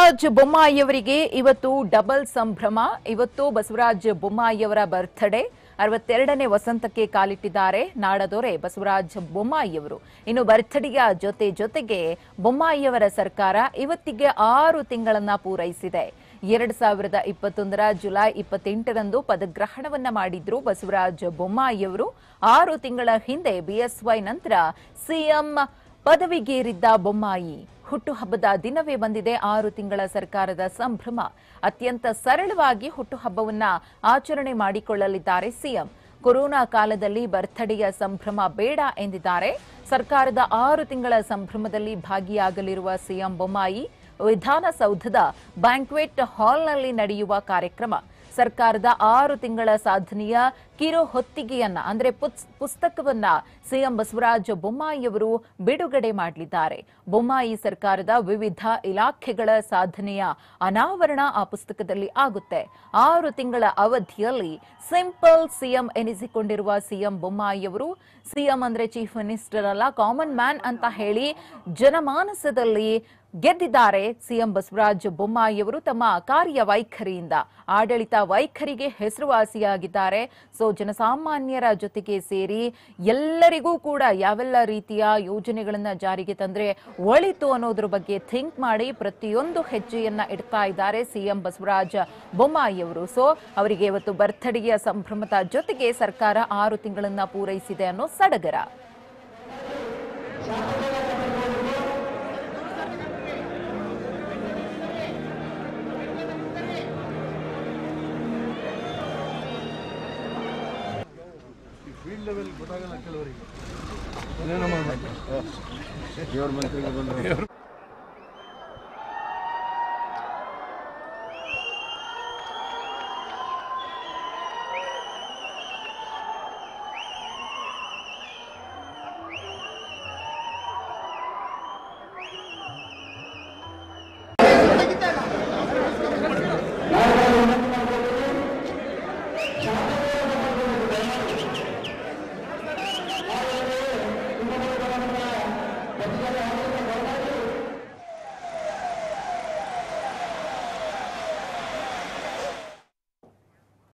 ಬಸವರಾಜ ಬೊಮ್ಮಾಯಿಯವರಿಗೆ ಇವತ್ತು ಡಬಲ್ ಸಂಭ್ರಮ ಇವತ್ತು ಬಸವರಾಜ ಬೊಮ್ಮಾಯಿಯವರ ಬರ್ತ್ಡೇ ಅರವತ್ತೆರಡನೇ ವಸಂತಕ್ಕೆ ಕಾಲಿಟ್ಟಿದ್ದಾರೆ ನಾಡದೊರೆ ಬಸವರಾಜ ಬೊಮ್ಮಾಯಿಯವರು ಇನ್ನು ಬರ್ತ್ಡೇಯ ಜೊತೆ ಜೊತೆಗೆ ಬೊಮ್ಮಾಯಿಯವರ ಸರ್ಕಾರ ಇವತ್ತಿಗೆ ಆರು ತಿಂಗಳನ್ನ ಪೂರೈಸಿದೆ ಎರಡ್ ಸಾವಿರದ ಇಪ್ಪತ್ತೊಂದರ ಜುಲೈ ಇಪ್ಪತ್ತೆಂಟರಂದು ಪದಗ್ರಹಣವನ್ನ ಮಾಡಿದ್ರು ಬಸವರಾಜ ಬೊಮ್ಮಾಯಿಯವರು ಆರು ತಿಂಗಳ ಹಿಂದೆ ಬಿಎಸ್ವೈ ನಂತರ ಸಿಎಂ ಪದವಿಗೇರಿದ್ದ ಬೊಮ್ಮಾಯಿ ಹುಟ್ಟುಹಬ್ಬದ ದಿನವೇ ಬಂದಿದೆ ಆರು ತಿಂಗಳ ಸರ್ಕಾರದ ಸಂಭ್ರಮ ಅತ್ಯಂತ ಸರಳವಾಗಿ ಹುಟ್ಟುಹಬ್ಬವನ್ನ ಆಚರಣೆ ಮಾಡಿಕೊಳ್ಳಲಿದ್ದಾರೆ ಸಿಎಂ ಕೊರೋನಾ ಕಾಲದಲ್ಲಿ ಬರ್ತ್ಡೇಯ ಸಂಭ್ರಮ ಬೇಡ ಎಂದಿದ್ದಾರೆ ಸರ್ಕಾರದ ಆರು ತಿಂಗಳ ಸಂಭ್ರಮದಲ್ಲಿ ಭಾಗಿಯಾಗಲಿರುವ ಸಿಎಂ ಬೊಮ್ಮಾಯಿ ವಿಧಾನಸೌಧದ ಬ್ಯಾಂಕ್ವೆಟ್ ಹಾಲ್ನಲ್ಲಿ ನಡೆಯುವ ಕಾರ್ಯಕ್ರಮ ಸರ್ಕಾರದ ಆರು ತಿಂಗಳ ಸಾಧನೆಯ ಕಿರು ಹೊತ್ತಿಗೆಯನ್ನ ಅಂದ್ರೆ ಪುಸ್- ಪುಸ್ತಕವನ್ನ ಸಿಎಂ ಬಸವರಾಜ ಬೊಮ್ಮಾಯಿಯವರು ಬಿಡುಗಡೆ ಮಾಡಲಿದ್ದಾರೆ ಬೊಮ್ಮಾಯಿ ಸರ್ಕಾರದ ವಿವಿಧ ಇಲಾಖೆಗಳ ಸಾಧನೆಯ ಅನಾವರಣ ಆ ಪುಸ್ತಕದಲ್ಲಿ ಆಗುತ್ತೆ ಆರು ತಿಂಗಳ ಅವಧಿಯಲ್ಲಿ ಸಿಂಪಲ್ ಸಿಎಂ ಎನಿಸಿಕೊಂಡಿರುವ ಸಿಎಂ ಬೊಮ್ಮಾಯಿಯವರು ಸಿಎಂ ಅಂದ್ರೆ ಚೀಫ್ ಮಿನಿಸ್ಟರ್ ಅಲ್ಲ ಕಾಮನ್ ಮ್ಯಾನ್ ಅಂತ ಹೇಳಿ ಜನಮಾನಸದಲ್ಲಿ ಗೆದ್ದಿದ್ದಾರೆ ಸಿಎಂ ಬಸವರಾಜ ಬೊಮ್ಮಾಯಿಯವರು ತಮ್ಮ ಕಾರ್ಯವೈಖರಿಯಿಂದ ಆಡಳಿತ ವೈಖರಿಗೆ ಹೆಸರುವಾಸಿಯಾಗಿದ್ದಾರೆ ಸೊ ಜನಸಾಮಾನ್ಯರ ಜೊತೆಗೆ ಸೇರಿ ಎಲ್ಲರಿಗೂ ಕೂಡ ಯಾವೆಲ್ಲ ರೀತಿಯ ಯೋಜನೆಗಳನ್ನ ಜಾರಿಗೆ ತಂದ್ರೆ ಒಳಿತು ಅನ್ನೋದ್ರ ಬಗ್ಗೆ ಥಿಂಕ್ ಮಾಡಿ ಪ್ರತಿಯೊಂದು ಹೆಜ್ಜೆಯನ್ನ ಇಡ್ತಾ ಇದ್ದಾರೆ ಸಿಎಂ ಬಸವರಾಜ ಬೊಮ್ಮಾಯಿಯವರು ಸೊ ಅವರಿಗೆ ಇವತ್ತು ಬರ್ತ್ಡೇಯ ಸಂಭ್ರಮದ ಜೊತೆಗೆ ಸರ್ಕಾರ ಆರು ತಿಂಗಳನ್ನ ಪೂರೈಸಿದೆ ಅನ್ನೋ ಸಡಗರ ಫೀಲ್ಡ್ ಲೆವೆಲ್ ಗೊತ್ತಾಗಲ್ಲ ಕೆಲವರಿಗೆ ಏನೇನೋ ಮಾಡ್ಬೇಕು ದೇವ್ರ ಮಂತ್ರಿಗೆ ಬಂದ್ರು